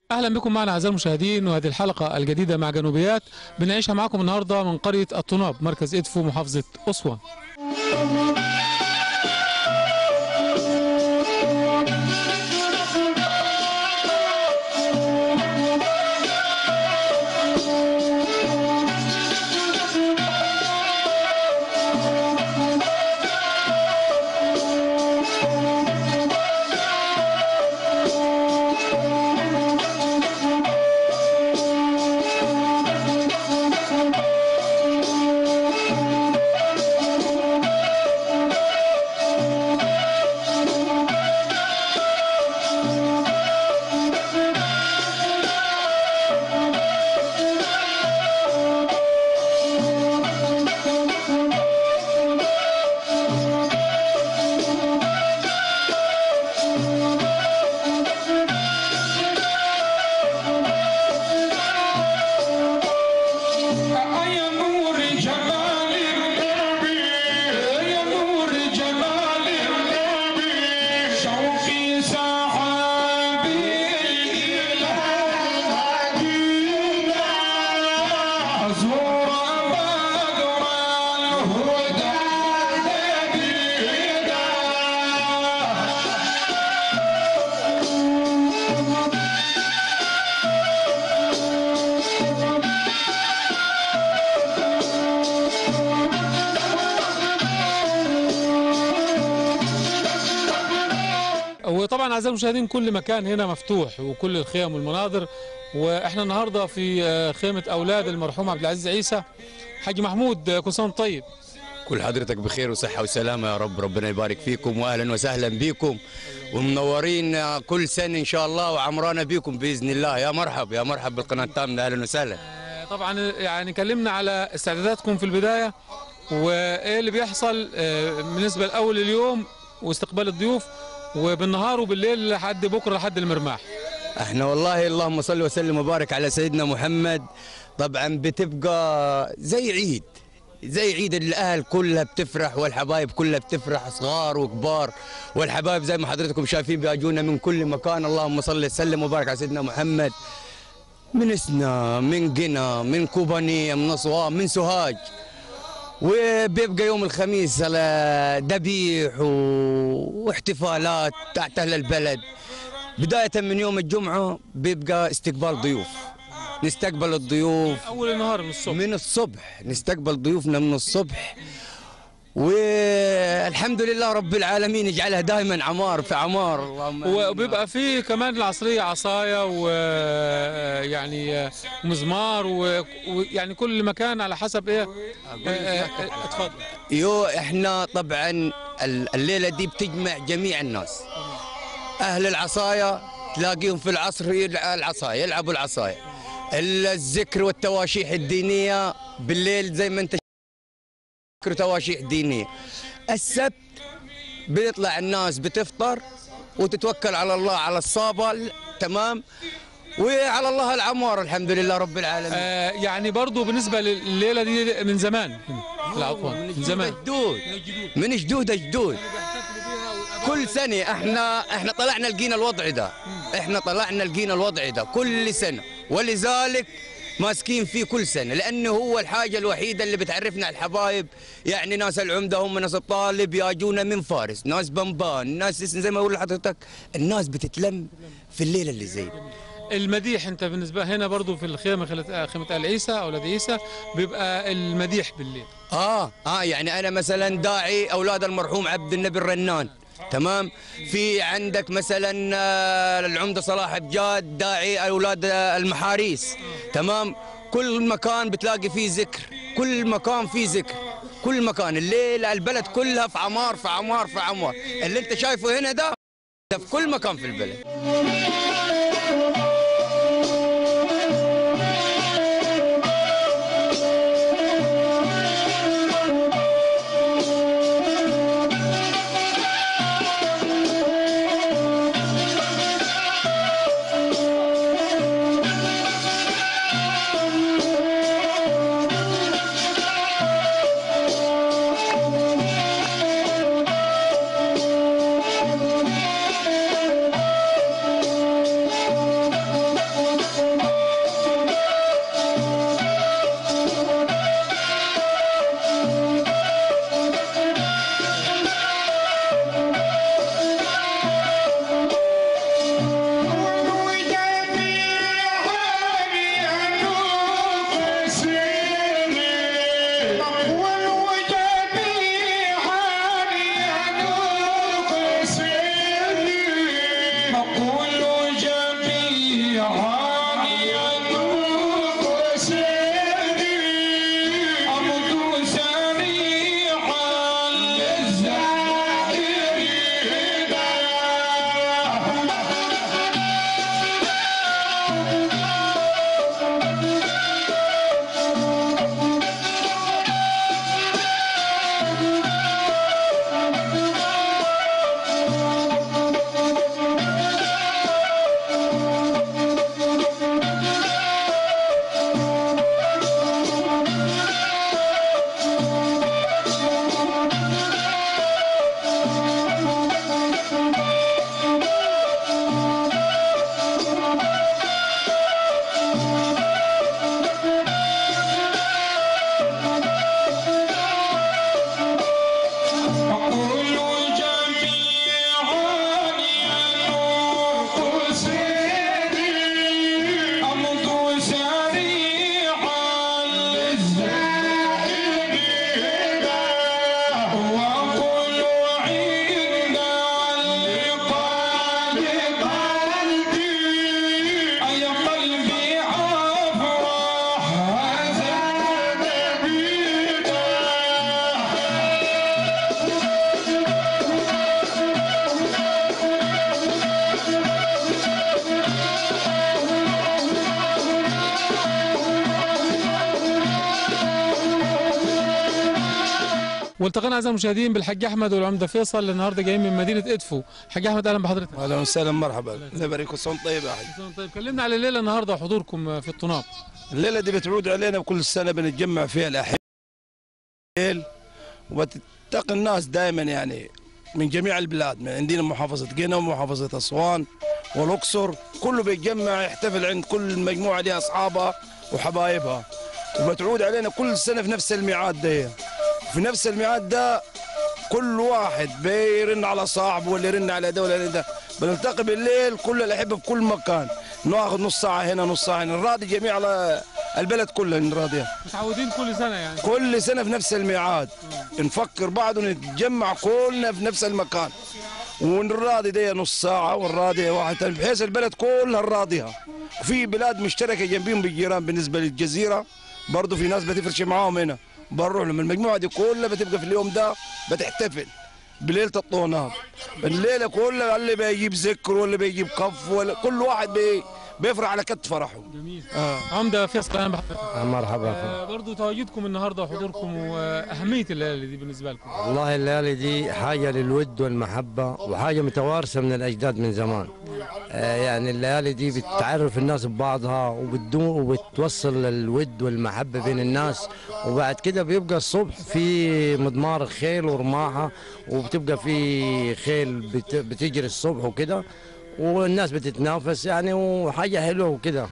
اهلا بكم معنا اعزائي المشاهدين وهذه الحلقه الجديده مع جنوبيات بنعيشها معكم النهارده من قريه الطناب مركز ادفو محافظه اسوان يا نور جمال النبي يا نور جمال النبي شوقي سحابي إلى المدينة أزور بدر الهدى نبينا وطبعا اعزائي المشاهدين كل مكان هنا مفتوح وكل الخيم والمناظر واحنا النهارده في آه، خيمه اولاد المرحوم عبد العزيز عيسى حاج محمود آه، كل سنه وأنت طيب كل حضرتك بخير وصحة وسلامة يا رب ربنا يبارك فيكم وأهلا وسهلا بكم ومنورين كل سنة إن شاء الله وعمرانا بكم بإذن الله يا مرحب يا مرحب بالقناة التامنة أهلا وسهلا آه، طبعا يعني كلمنا على استعداداتكم في البدايه وايه اللي بيحصل آه، بالنسبه لاول اليوم واستقبال الضيوف وبالنهار وبالليل لحد بكره لحد المرماح احنا والله اللهم صل وسلم وبارك على سيدنا محمد طبعا بتبقى زي عيد زي عيد الاهل كلها بتفرح والحبايب كلها بتفرح صغار وكبار والحبايب زي ما حضرتكم شايفين بيجونا من كل مكان اللهم صل وسلم وبارك على سيدنا محمد من اسنا من قنا من كوبانية من اسوان من سوهاج وبيبقى يوم الخميس على ذبيح و- واحتفالات تحت اهل البلد بداية من يوم الجمعة بيبقى استقبال ضيوف نستقبل الضيوف اول النهار من الصبح من الصبح نستقبل ضيوفنا من الصبح والحمد لله رب العالمين يجعلها دائما عمار في عمار اللهم آمين. وبيبقى في كمان العصريه عصايه ويعني مزمار و- ويعني كل مكان على حسب ايه آه، آه، آه، اتفضل يو احنا طبعا ال- الليله دي بتجمع جميع الناس اهل العصايه تلاقيهم في العصر يلع- العصايه يلعبوا العصايه الذكر والتواشيح الدينيه بالليل زي ما انت ذكر وتواشيح دينيه السبت بيطلع الناس بتفطر وتتوكل على الله على الصابه ال- تمام وعلى الله العمار الحمد لله رب العالمين آه، يعني برضو بالنسبه لليله دي من زمان لا عفوا من زمان جدود من جدود جدود كل سنة احنا احنا طلعنا لقينا الوضع ده احنا طلعنا لقينا الوضع ده كل سنة ولذلك ماسكين فيه كل سنة لأنه هو الحاجة الوحيدة اللي بتعرفنا على الحبايب يعني ناس العمدة هم ناس الطالب ياجونا من فارس ناس بنبان ناس زي ما أقول لحضرتك الناس بتتلم في الليلة اللي زي دي. المديح انت بالنسبه هنا برضو في الخيمه خلت- خيمه ال عيسى اولاد عيسى بيبقى المديح بالليل اه اه يعني انا مثلا داعي اولاد المرحوم عبد النبي الرنان تمام في عندك مثلا آه، العمده صلاح بجاد داعي اولاد آه، المحاريس تمام كل مكان بتلاقي فيه ذكر كل مكان فيه ذكر كل مكان الليل البلد كلها في عمار في عمار في عمار اللي انت شايفه هنا ده ده في كل مكان في البلد والتقينا اعزائي المشاهدين بالحاج احمد والعمده فيصل اللي النهارده جايين من مدينه ادفو حاج احمد اهلا بحضرتك اهلا وسهلا مرحبا الله يبارك وصوم طيب يا حي طيب كلمنا على الليله النهارده وحضوركم في الطناب الليله دي بتعود علينا كل سنه بنتجمع فيها الاحيل وبتلتقي الناس دائما يعني من جميع البلاد من عندنا محافظه قنا ومحافظه اسوان والاقصر كله بيتجمع يحتفل عند كل مجموعه لها اصحابها وحبايبها وبتعود علينا كل سنه في نفس الميعاد ده في نفس الميعاد ده كل واحد بيرن على صاحبه ولا يرن على ده ولا يرن ده بنلتقي بالليل كل الاحبه في كل مكان ناخذ نص ساعه هنا نص ساعه هنا نراضي جميع على البلد كلها نراضيها متعودين كل سنه يعني كل سنه في نفس الميعاد نفكر بعض ونتجمع كلنا في نفس المكان ونراضي دي نص ساعة ونراضي واحد تاني بحيث البلد كلها نراضيها وفي بلاد مشتركة جنبيهم بالجيران بالنسبة للجزيرة برضه في ناس بتفرش معاهم هنا بنروح لهم المجموعة دي كلها بتبقى في اليوم ده بتحتفل بليلة الطوناب الليلة كلها اللي بيجيب ذكر واللي بيجيب كف ولا كل واحد بي بيفرح على كت فرحه جميل آه. عمده فيصل اهلا بحضرتك مرحبا آه برضو تواجدكم النهارده وحضوركم واهميه الليله دي بالنسبه لكم والله الليالي دي حاجة للود والمحبة وحاجة متوارثة من الأجداد من زمان آه يعني الليالي دي بتعرف الناس ببعضها وبتدوم وبتوصل الود والمحبة بين الناس وبعد كده بيبقى الصبح في مضمار الخيل ورماحة وبتبقى في خيل بت- بتجري الصبح وكده والناس بتتنافس يعني وحاجة حلوة وكده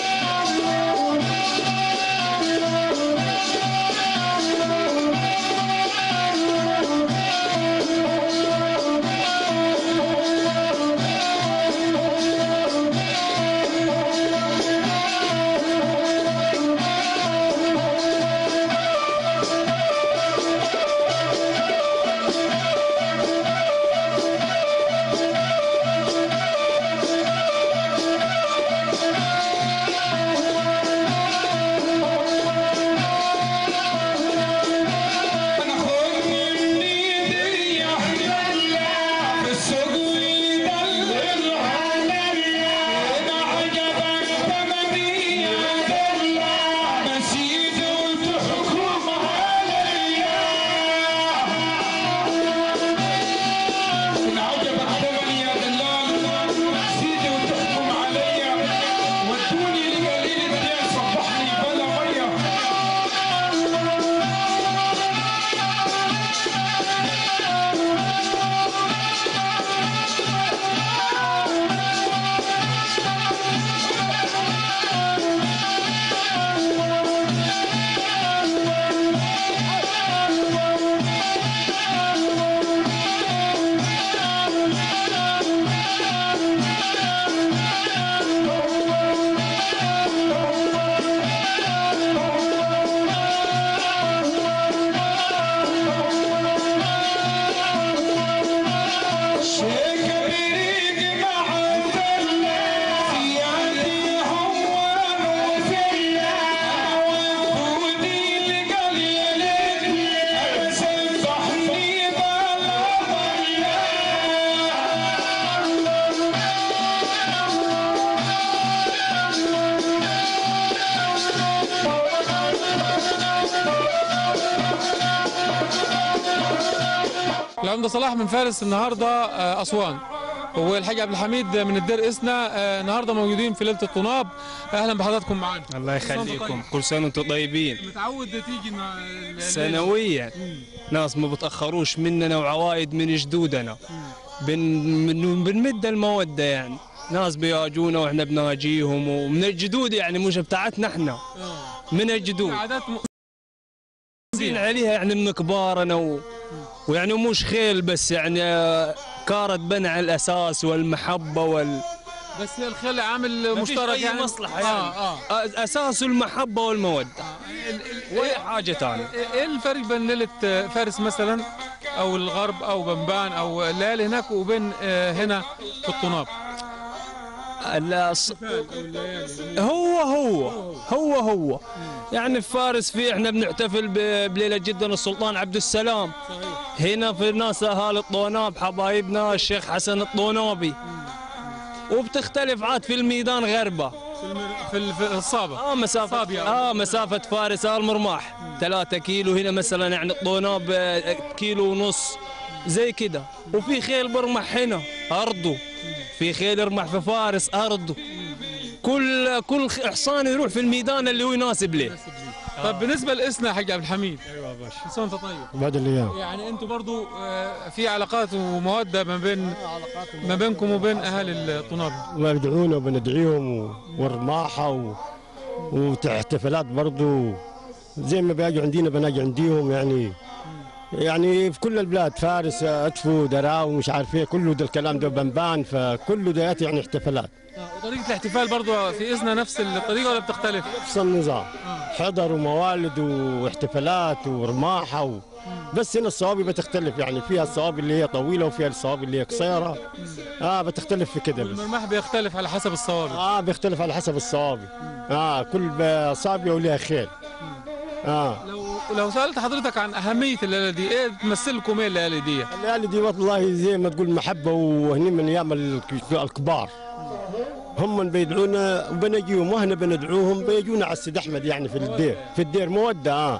العمده صلاح من فارس النهارده آه، اسوان والحاج عبد الحميد من الدير اسنا آه، النهارده موجودين في ليله الطناب اهلا بحضراتكم معانا الله كل سنة وأنتم يخليكم كل سنه وانتم طيبين متعود تيجي النا- الليلة. سنويا ناس ما بتاخروش مننا وعوايد من جدودنا بن من- بنمد الموده يعني ناس بيواجونا واحنا بنواجيهم ومن الجدود يعني مش بتاعتنا احنا آه. من الجدود عادات م... متعودين عليها يعني من كبارنا و... ويعني مش خيل بس يعني آه، كارت بنى على الاساس والمحبه وال بس هي الخيل عامل ما فيش مشترك أي يعني مصلحه يعني اه اه آه، اساسه المحبه والموده ال- ال- ولا حاجه ثانيه ايه الفرق بين ليله فارس مثلا او الغرب او بنبان او الليالي هناك وبين آه، هنا في الطناب الص- هو هو هو هو يعني في فارس في احنا بنحتفل ب- بليله جدا السلطان عبد السلام هنا في ناس اهالي الطوناب حبايبنا الشيخ حسن الطونابي وبتختلف عاد في الميدان غربه في المر... في, ال- في الصابه اه مسافة صابية. اه مسافة فارس آل مرماح 3 كيلو هنا مثلا يعني الطوناب آه، كيلو ونص زي كده وفي خيل برمح هنا أرضه في خيل يرمح في فارس أرضه كل كل حصان يروح في الميدان اللي هو يناسب له طب بالنسبه لاسنا يا حاج عبد الحميد ايوه يا باشا كل سنه وانت طيب بعد الايام يعني انتوا برضو آه، في علاقات وموده ما بين ما بينكم وبين اهالي الطناب ويدعونا وبندعيهم و- والرماحه و... واحتفالات برضو زي ما بيجوا عندنا بنجي عنديهم يعني يعني في كل البلاد فارس ادفو دراو مش عارف ايه كله ده الكلام ده بنبان فكله ده يعني احتفالات وطريقه الاحتفال برضو في اذنها نفس الطريقه ولا بتختلف؟ نفس النظام حضر وموالد واحتفالات ورماحه و... بس هنا الصوابي بتختلف يعني فيها الصوابي اللي هي طويله وفيها الصوابي اللي هي قصيره اه بتختلف في كده بس المرماح بيختلف على حسب الصوابع اه بيختلف على حسب الصوابي اه كل ب- صابيه ولها خيل اه لو لو سالت حضرتك عن اهميه الليله دي ايه بتمثل لكم ايه الليالي دي؟ الليالي دي والله زي ما تقول محبه وهني من ايام الك- الكبار هم من بيدعونا وبنجيهم واحنا بندعوهم بيجونا على السيد احمد يعني في الدير في الدير موده اه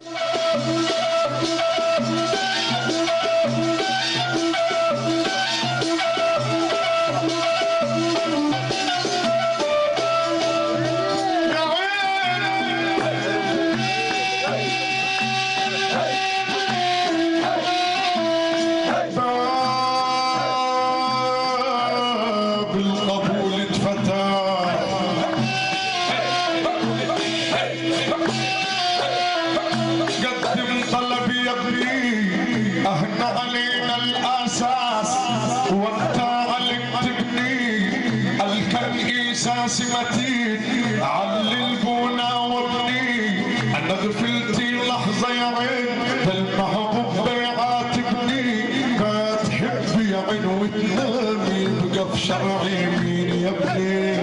يا باب القبول اتفتح قدم طلبي يا ابني اهنا علينا الاساس وانت عليك تبني الكنيسة متين علي البنا وابني انا غفلتي لحظة يا عين بالمحبوب بيعاتبني ما تحبي يا عين وتنامي بقى في شرعي مين يا ابني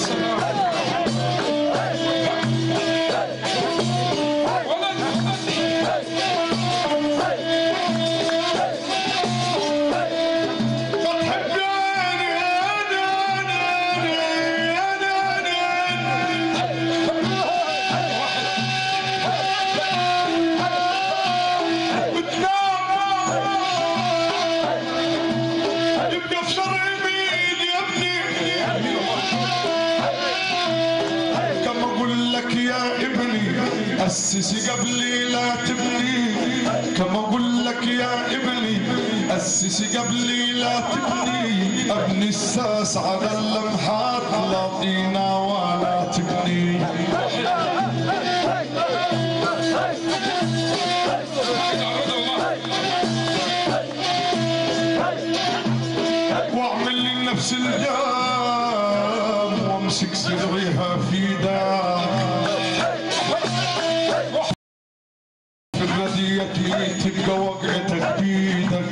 يبقى في شرع مين يا ابني كم اقول لك يا ابني اسس قبلي لا تبني كم اقول لك يا ابني اسس قبلي لا تبني ابني الساس على اللمحات لا طينا ولا تبني واعمل لي نفس الدام وامسك صدريها في دام في الردية تبقى وقعتك بيدك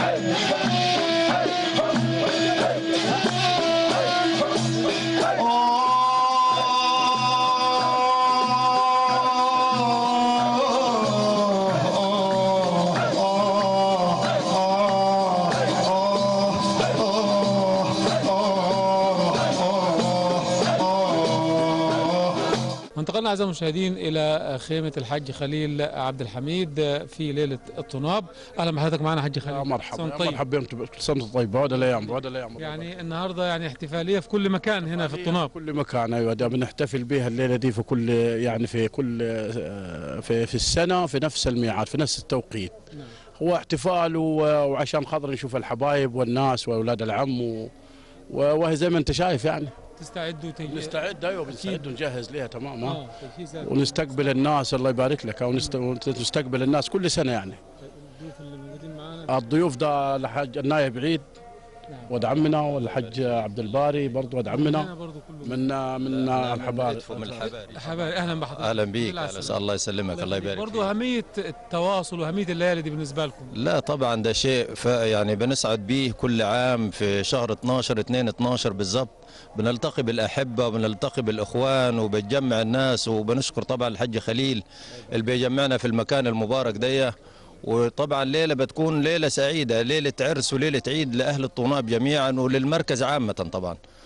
انتقلنا اعزائي المشاهدين الى خيمه الحاج خليل عبد الحميد في ليله الطناب اهلا بحضرتك معنا حاج خليل يا سنة مرحبا يا طيب. مرحبا انتم كل سنه وانتم طيب بعد الايام بعد الايام يعني النهارده يعني احتفاليه في كل مكان هنا في الطناب كل مكان ايوه ده بنحتفل بها الليله دي في كل يعني في كل آه، في في السنه في نفس الميعاد في نفس التوقيت هو احتفال و- وعشان خاطر نشوف الحبايب والناس واولاد العم و- و- وهي زي ما انت شايف يعني تستعدوا تجي نستعد ايوه بنستعد ونجهز لها تمام ها اه تجهيز ونستقبل الناس الله يبارك لك ونست- ونستقبل الناس كل سنه يعني الضيوف اللي موجودين معانا الضيوف ده الحاج النايب عيد ولد عمنا والحاج عبد الباري برضه ولد هنا عمنا برضه كله من من الحبايب من الحباري حبايبي اهلا بحضرتك اهلا بيك بالله أهلا يسلمك. وسهلا الله يسلمك الله يبارك فيك. برضه اهميه التواصل واهميه الليالي دي بالنسبه لكم لا طبعا ده شيء ف يعني بنسعد به كل عام في شهر 12 2 12 بالضبط بنلتقي بالاحبه وبنلتقي بالاخوان وبنجمع الناس وبنشكر طبعا الحاج خليل اللي بيجمعنا في المكان المبارك ده وطبعا ليله بتكون ليله سعيده ليله عرس وليله عيد لاهل الطناب جميعا وللمركز عامه طبعا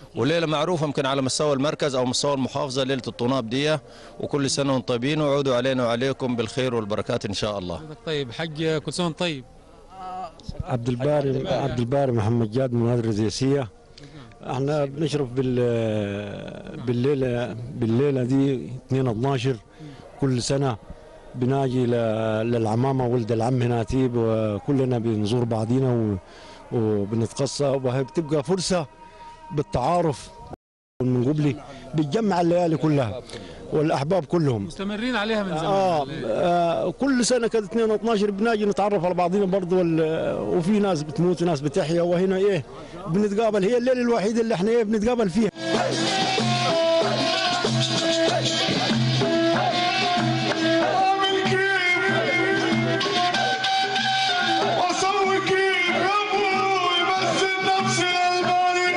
وليله معروفه يمكن على مستوى المركز او مستوى المحافظه ليله الطناب دي وكل سنه وانتم طيبين وعودوا علينا وعليكم بالخير والبركات ان شاء الله طيب حج كل سنه وأنت طيب عبد الباري عبد الباري محمد جاد من المدرسة الرئيسية احنا بنشرف بال بالليله بالليله دي 2 12 كل سنه بناجي ل- للعمامه ولد العم هنا تيب وكلنا بنزور بعضينا و- وبنتقصى وهي بتبقى فرصه بالتعارف من قبلي بتجمع الليالي كلها والاحباب كلهم مستمرين عليها من زمان آه, آه كل سنه كده 2 12 بناجي نتعرف على بعضنا برضه وال- وفي ناس بتموت وناس بتحيا وهنا ايه بنتقابل هي الليله الوحيده اللي احنا ايه بنتقابل فيها اعمل كيف واسوي كيف يا ابوي بس نفسي للباري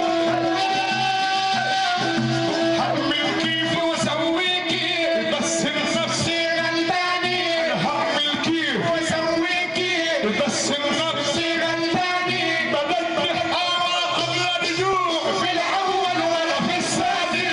هعمل كيف واسوي كيف بس نفسي للباري هعمل كيف واسوي كيف بس نفسي للباري بدل الحاره قبل الرجوع في الاول ولا في الثاني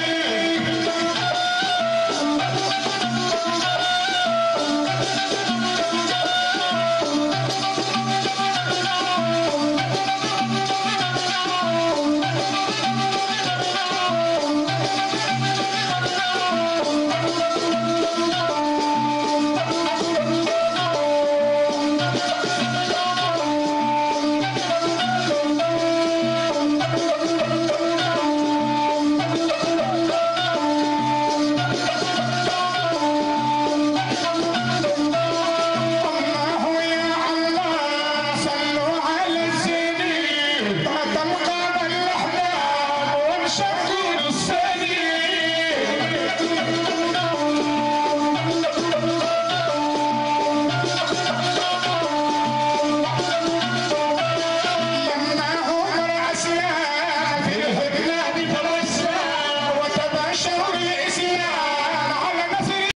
الله يا الله صلوا على الزين ما تلقى الاحباب ونشكر يمنعهم العصيان في الهدنان فالعصيان وتباشروا الإسيان على نصر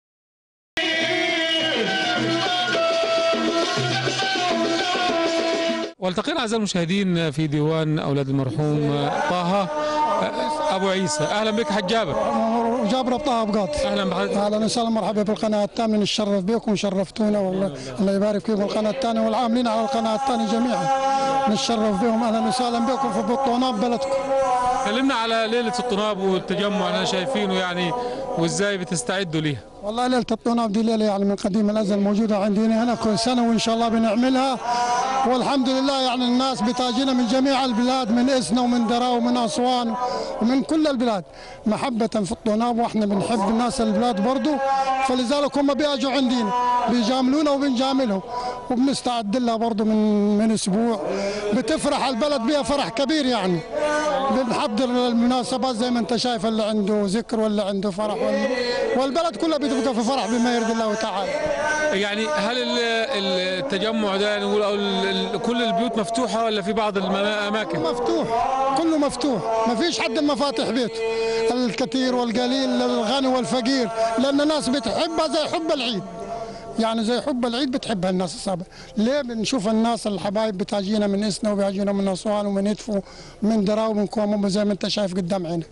والتقينا اعزائي المشاهدين في ديوان اولاد المرحوم طه ابو عيسى اهلا بك حج جابر جابر طه ابقاط اهلا بحضرتك اهلا وسهلا مرحبا بالقناه الثامنه نتشرف بكم شرفتونا والله الله يبارك فيكم القناه الثانيه والعاملين على القناه الثانيه جميعا نتشرف بهم اهلا وسهلا بكم في بطونات بلدكم كلمنا على ليله الطناب والتجمع اللي شايفينه يعني وازاي بتستعدوا ليها والله ليله الطناب دي ليله يعني من قديم الازل موجوده عندنا هنا كل سنه وان شاء الله بنعملها والحمد لله يعني الناس بتاجينا من جميع البلاد من اسنا ومن درا ومن اسوان ومن كل البلاد محبه في الطناب واحنا بنحب الناس البلاد برضو فلذلك هم بيجوا عندنا بيجاملونا وبنجاملهم وبنستعد لها برضو من من اسبوع بتفرح البلد بها فرح كبير يعني بنحضر المناسبات زي ما انت شايف اللي عنده ذكر ولا عنده فرح ولا والبلد كلها بتبقى في فرح بما يرضي الله تعالى يعني هل ال- التجمع ده نقول او ال- ال- كل البيوت مفتوحه ولا في بعض الاماكن مفتوح كله مفتوح ما فيش حد مفاتح بيته الكثير والقليل الغني والفقير لان الناس بتحبها زي حب العيد يعني زي حب العيد بتحبها الناس السابق ليه بنشوف الناس الحبايب بتاجينا من اسنا وبيجينا من اسوان ومن ادفو من درا ومن كومومبو زي ما انت شايف قدام عينك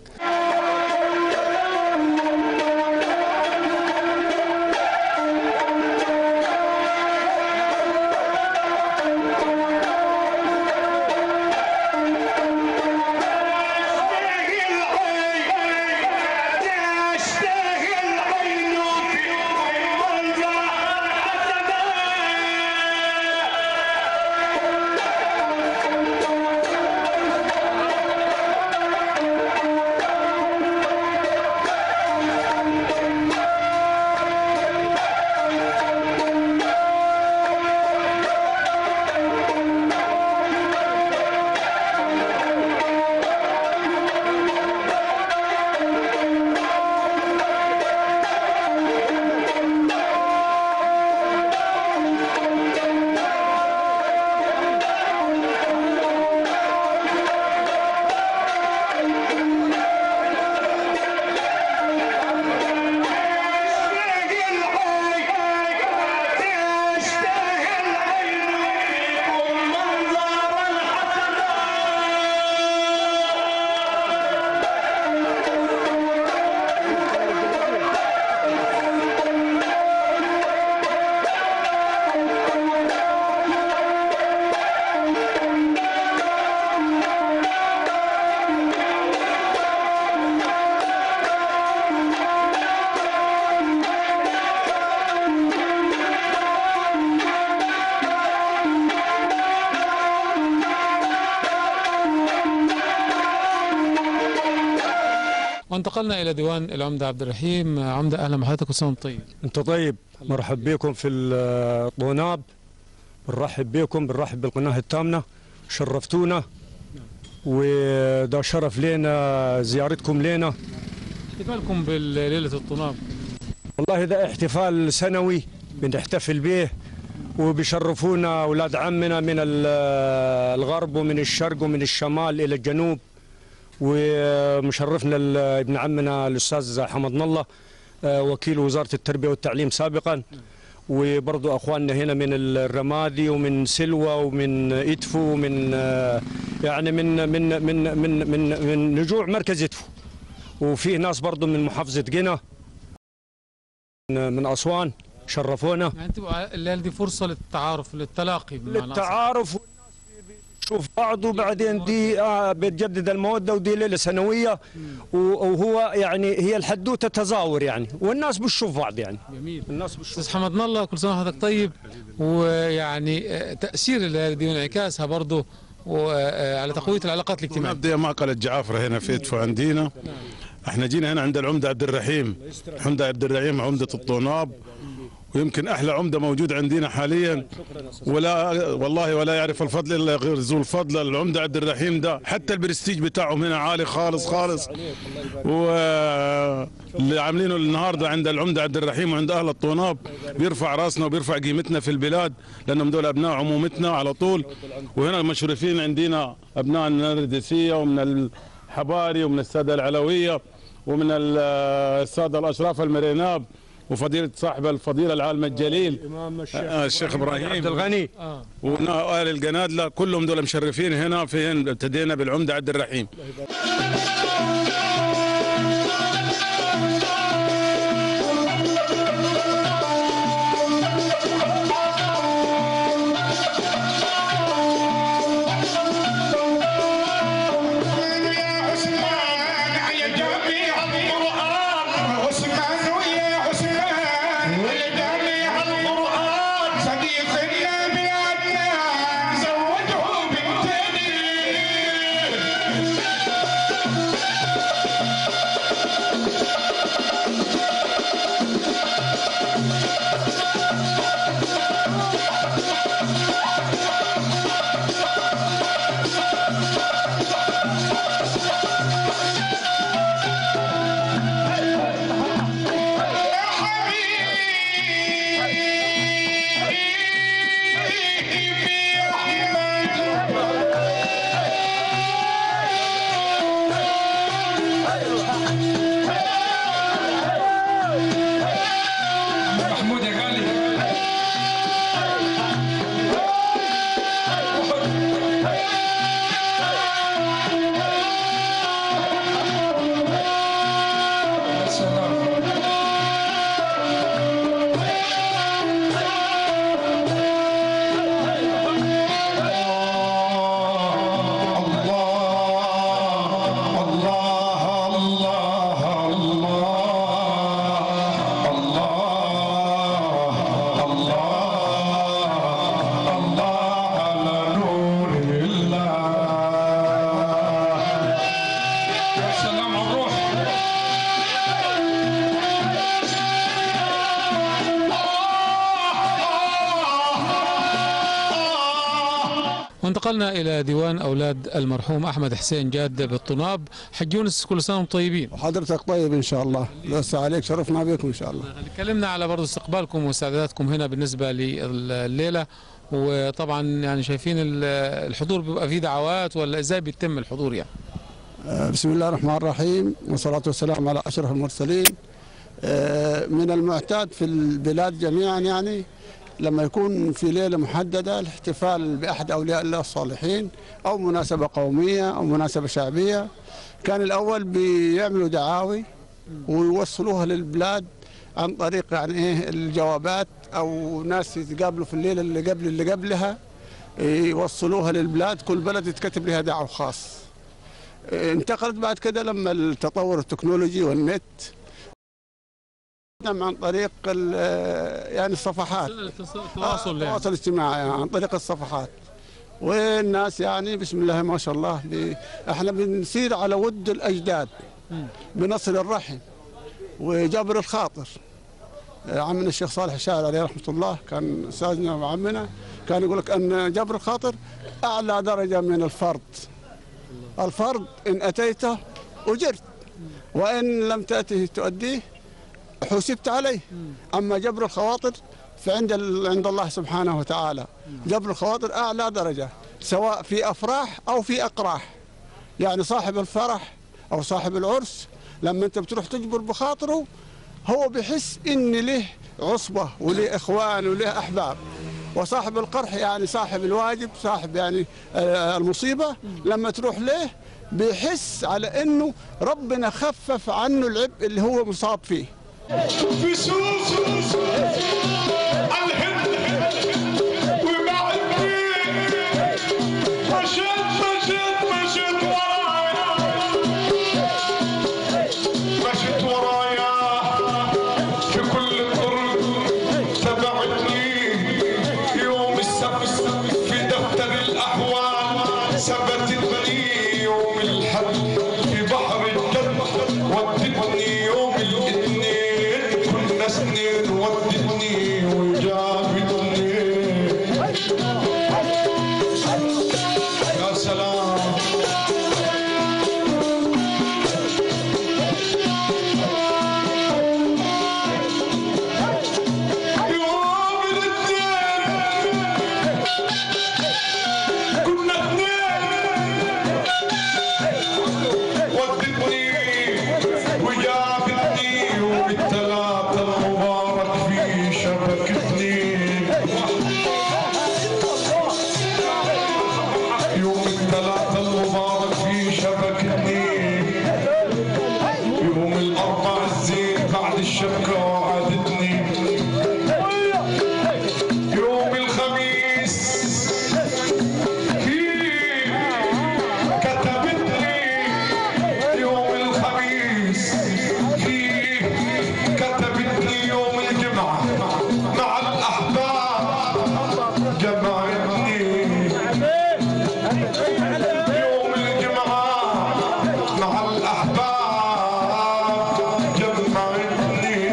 يا وانتقلنا الى ديوان العمده عبد الرحيم عمده اهلا بحضرتك وسام طيب انت طيب مرحب بكم في الطوناب بنرحب بكم بنرحب بالقناه التامنه شرفتونا وده شرف لنا زيارتكم لنا احتفالكم بليله الطناب والله ده احتفال سنوي بنحتفل به وبيشرفونا اولاد عمنا من ال- الغرب ومن الشرق ومن الشمال الى الجنوب ومشرفنا ال- ابن عمنا الاستاذ حمد الله آه، وكيل وزاره التربيه والتعليم سابقا وبرضو اخواننا هنا من الرمادي ومن سلوى ومن ادفو ومن آه، يعني من من من من من, من نجوع مركز ادفو وفيه ناس برضو من محافظه قنا من من اسوان شرفونا يعني تبقى الليله دي فرصه للتعارف للتلاقي بمعنى أصح. للتعارف شوف بعض وبعدين دي آه بتجدد الموده ودي ليله سنويه و- وهو يعني هي الحدوته تزاور يعني والناس بتشوف بعض يعني جميل الناس بتشوف استاذ حمد الله كل سنه وحضرتك طيب ويعني آه، تاثير الليله دي وانعكاسها برضه وعلى تقويه العلاقات الاجتماعيه نبدا معقل الجعافره هنا في ادفو عندنا احنا جينا هنا عند العمده عبد الرحيم عمده عبد الرحيم عمده الطوناب ويمكن احلى عمده موجود عندنا حاليا ولا والله ولا يعرف الفضل الا غير ذو الفضل العمده عبد الرحيم ده حتى البرستيج بتاعهم هنا عالي خالص خالص واللي عاملينه النهارده عند العمده عبد الرحيم وعند اهل الطوناب بيرفع راسنا وبيرفع قيمتنا في البلاد لانهم دول ابناء عمومتنا على طول وهنا المشرفين عندنا ابناء من النردسيه ومن الحباري ومن الساده العلويه ومن ال- الساده الاشراف المريناب وفضيله صاحب الفضيله العالم الجليل آه، الشيخ ابراهيم عبد الغني واهل القنادله كلهم دول مشرفين هنا فين ابتدينا بالعمده عبد الرحيم محمود يا غالي سلام على الروح وانتقلنا الى ديوان اولاد المرحوم احمد حسين جاد بالطناب حج يونس كل سنه وانتم طيبين وحضرتك طيب ان شاء الله بس عليك شرفنا بكم ان شاء الله اتكلمنا على برضه استقبالكم واستعداداتكم هنا بالنسبه لليله وطبعا يعني شايفين ال- الحضور بيبقى فيه دعوات ولا ازاي بيتم الحضور يعني آه، بسم الله الرحمن الرحيم والصلاة والسلام على أشرف المرسلين آه، من المعتاد في البلاد جميعا يعني لما يكون في ليلة محددة الاحتفال بأحد أولياء الله الصالحين أو مناسبة قومية أو مناسبة شعبية كان الأول بيعملوا دعاوي ويوصلوها للبلاد عن طريق يعني إيه الجوابات أو ناس يتقابلوا في الليلة اللي قبل اللي قبلها يوصلوها للبلاد كل بلد يتكتب لها دعوة خاص انتقلت بعد كده لما التطور التكنولوجي والنت قدم عن طريق ال- يعني الصفحات التواصل يعني. التواصل الاجتماعي يعني عن طريق الصفحات والناس يعني بسم الله ما شاء الله بي احنا بنسير على ود الاجداد بنصر الرحم وجبر الخاطر عمنا الشيخ صالح الشاعر عليه رحمه الله كان استاذنا وعمنا كان يقول لك ان جبر الخاطر اعلى درجه من الفرض الفرض ان اتيته اجرت وان لم تاته تؤديه حسبت عليه اما جبر الخواطر فعند ال- عند الله سبحانه وتعالى جبر الخواطر اعلى درجه سواء في افراح او في اقراح يعني صاحب الفرح او صاحب العرس لما انت بتروح تجبر بخاطره هو بيحس ان له عصبه وله اخوان وله احباب وصاحب القرح يعني صاحب الواجب صاحب يعني آه، المصيبه لما تروح له بيحس على انه ربنا خفف عنه العبء اللي هو مصاب فيه في سوق الهند وبعد مشيت مشيت مشيت ورايا مشيت ورايا في كل الطرق تبعتني يوم السبت في دفتر الاحوال ثبتتني يوم الحد في بحر الدم ودتني يوم الاثنين كنا سنين ودتني وجابتني يا سلام يوم الاثنين كنا اثنين ودتني وجابتني يوم الثلاثة المبارك في شبكتني يوم الثلاثة المبارك في شبكتني يوم الأربع الزين بعد الشبكة وعدتني يوم الخميس في كتبتني يوم الخميس في كتبتني يوم الجمعة مع الأحباب جمعتني يوم الجمعة مع الأحباب جمعتني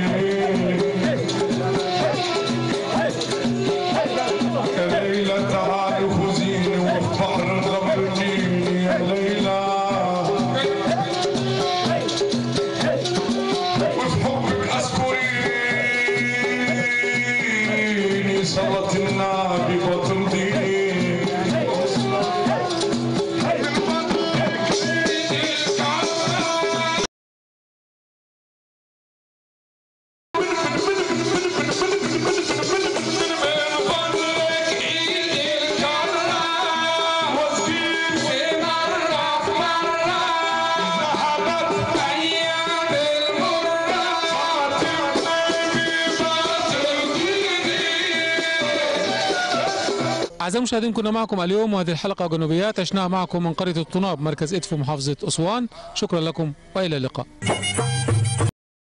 يا ليلى تعالي خذيني وفي بحر غمرتيني يا ليلى وفي حبك اذكريني صلاة النبي وترضيني أعزائي المشاهدين كنا معكم اليوم وهذه الحلقة جنوبيات عشناها معكم من قرية الطناب مركز إدفو محافظة أسوان شكرا لكم وإلى اللقاء